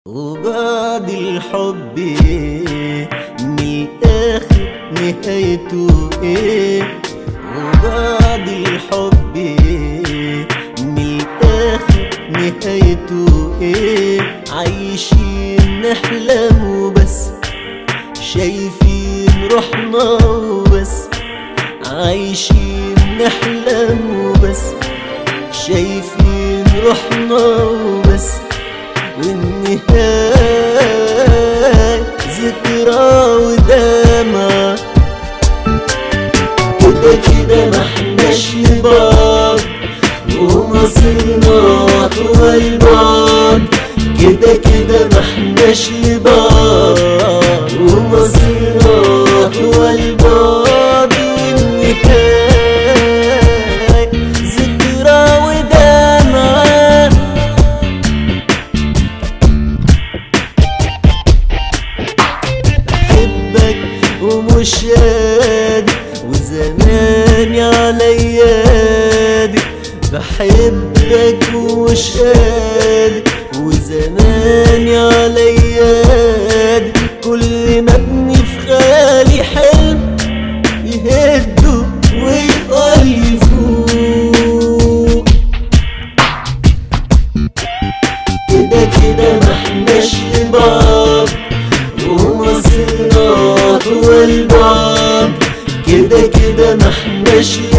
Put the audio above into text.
وبعد الحب ايه من الاخر نهايته ايه وبعد الحب ايه من الاخر نهايته ايه عايشين نحلم وبس شايفين روحنا وبس عايشين نحلم وبس شايفين روحنا وبس والنهاية ذكرى ودمع كده كده ما احناش لبعض ومصيرنا هو البعض كده كده ما احناش لبعض ومصيرنا هو البعض والنهاية ذكرى ودمعة بحبك ومش قادر وزماني عليا قادر بحبك ومش قادر وزماني عليا قادر كل ما ابني في خيالي حلم يهده ويقول يفوق كده كده ما احناش لبعض ومصيرنا هو البعض كده كده ما احناش